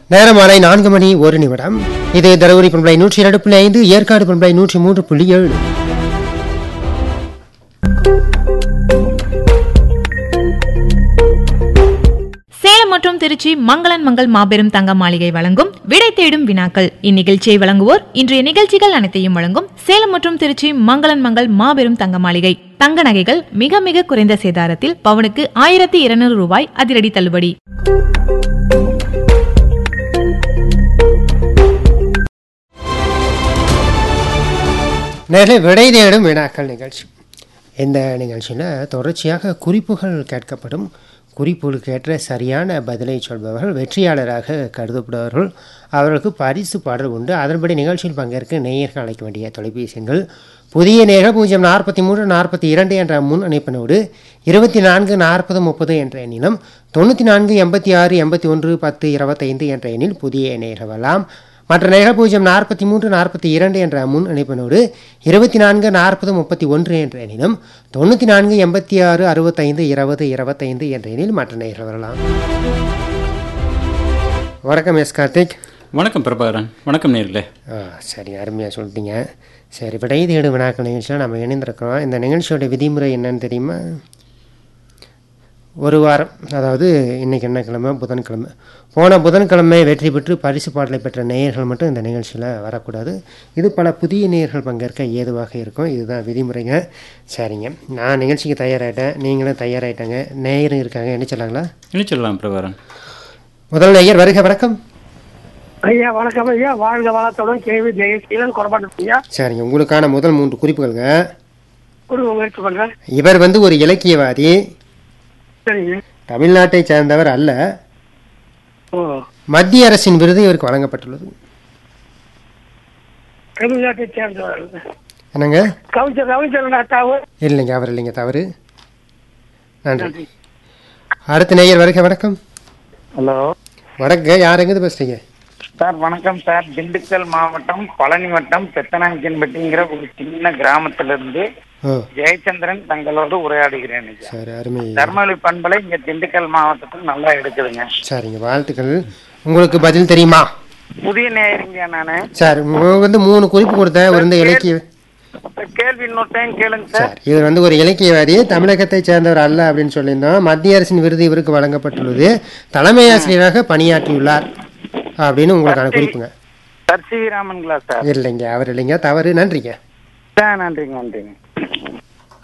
நேரம் மாலை நான்கு மணி ஒரு நிமிடம் இது தருமபுரி பண்பலை நூற்றி இரண்டு புள்ளி ஐந்து ஏற்காடு பண்பலை நூற்றி மூன்று புள்ளி ஏழு சேலம் மற்றும் திருச்சி மங்களன் மங்கள் மாபெரும் தங்க மாளிகை வழங்கும் விடை தேடும் வினாக்கள் இந்நிகழ்ச்சியை வழங்குவோர் இன்றைய நிகழ்ச்சிகள் அனைத்தையும் வழங்கும் சேலம் மற்றும் திருச்சி மங்களன் மங்கள் மாபெரும் தங்க மாளிகை தங்க நகைகள் மிக மிக குறைந்த சேதாரத்தில் பவனுக்கு ஆயிரத்தி இருநூறு ரூபாய் அதிரடி தள்ளுபடி நேரில் விடை தேடும் வினாக்கள் நிகழ்ச்சி இந்த நிகழ்ச்சியில் தொடர்ச்சியாக குறிப்புகள் கேட்கப்படும் குறிப்புகளுக்கு ஏற்ற சரியான பதிலை சொல்பவர்கள் வெற்றியாளராக கருதப்படுவார்கள் அவர்களுக்கு பரிசு பாடல் உண்டு அதன்படி நிகழ்ச்சியில் பங்கேற்க நேயர்கள் அழைக்க வேண்டிய தொலைபேசி எண்கள் புதிய நேர்கள் பூஜ்ஜியம் நாற்பத்தி மூன்று நாற்பத்தி இரண்டு என்ற முன் இணைப்பினோடு இருபத்தி நான்கு நாற்பது முப்பது என்ற எண்ணிலும் தொண்ணூற்றி நான்கு எண்பத்தி ஆறு எண்பத்தி ஒன்று பத்து இருபத்தைந்து என்ற எண்ணில் புதிய நேயர்கள் வரலாம் மற்ற நேர்கள் பூஜ்ஜியம் நாற்பத்தி மூன்று நாற்பத்தி இரண்டு என்ற முன் இணைப்பினோடு இருபத்தி நான்கு நாற்பது முப்பத்தி ஒன்று என்ற எண்ணிலும் தொண்ணூற்றி நான்கு எண்பத்தி ஆறு அறுபத்தைந்து இருபது இருபத்தைந்து என்ற எண்ணில் மற்ற நேர்கள் வரலாம் வணக்கம் எஸ் கார்த்திக் வணக்கம் பிரபாகரன் வணக்கம் நேர்களே ஆ சரி அருமையாக சொல்லிட்டீங்க சரி விடை தேடு வினாக்கள் நிகழ்ச்சியில் நம்ம இணைந்திருக்கிறோம் இந்த நிகழ்ச்சியோட விதிமுறை என்னன்னு தெரியுமா ஒரு வாரம் அதாவது இன்னைக்கு என்ன கிழமை புதன்கிழமை போன புதன்கிழமை வெற்றி பெற்று பரிசு பாடலை பெற்ற நேயர்கள் மட்டும் இந்த நிகழ்ச்சியில் வரக்கூடாது இது பல புதிய நேயர்கள் பங்கேற்க ஏதுவாக இருக்கும் இதுதான் விதிமுறைங்க சரிங்க நான் நிகழ்ச்சிக்கு தயாராகிட்டேன் நீங்களும் தயாராகிட்டாங்க நேயரும் இருக்காங்க என்ன சொல்லாங்களா என்ன சொல்லலாம் பிரபாகரன் முதல் நேயர் வருக வணக்கம் ஐயா வணக்கம் ஐயா வாழ்க வளத்துடன் கேள்வி ஜெயசீலன் குறப்பாட்டு ஐயா சரிங்க உங்களுக்கான முதல் மூன்று குறிப்புகளுங்க கொடுங்க முயற்சி பண்றேன் இவர் வந்து ஒரு இலக்கியவாதி சரிங்க தமிழ்நாட்டை சேர்ந்தவர் அல்ல ஓ மத்திய அரசின் விருது இவருக்கு வழங்கப்பட்டுள்ளது தமிழ்நாட்டை சேர்ந்தவர் என்னங்க கவிஞர் ரவிச்சந்திரன் தாவு இல்லைங்க அவர் இல்லைங்க தவறு நன்றி அடுத்த நேயர் வருக வணக்கம் ஹலோ வணக்கம் யார் எங்கேருந்து பேசுறீங்க சார் வணக்கம் சார் திண்டுக்கல் மாவட்டம் பழனி வட்டம் பெத்தனாங்கன்பட்டிங்கிற ஒரு சின்ன கிராமத்துல இருந்து ஓ ஜெயச்சந்திரன் தங்களோடு உரையாடுகிறேன் ஐயா. சரி அருமை தர்மபுரி பண்பலை இங்க திண்டுக்கல் மாவட்டத்தில் நல்லா எடுக்குதுங்க சரிங்க வாழ்த்துக்கள் உங்களுக்கு பதில் தெரியுமா புதிய நேயரிங்க நானு சார் உங்களுக்கு வந்து மூணு குறிப்பு கொடுத்தேன் ஒரு வந்து இலக்கிய கேள்வி இன்னொரு டைம் கேளுங்க சார் சார் இவர் வந்து ஒரு இலக்கியவாதி தமிழகத்தை சேர்ந்தவர் அல்ல அப்படின்னு சொல்லியிருந்தோம் மத்திய அரசின் விருது இவருக்கு வழங்கப்பட்டுள்ளது தலைமை ஆசிரியராக பணியாற்றியுள்ளார் அப்படின்னு உங்களுக்கான குறிப்புங்க சர் சி வி ராமன்களா சார் இல்லைங்க அவர் இல்லைங்க தவறு நன்றிங்க சார் நன்றிங்க நன்றிங்க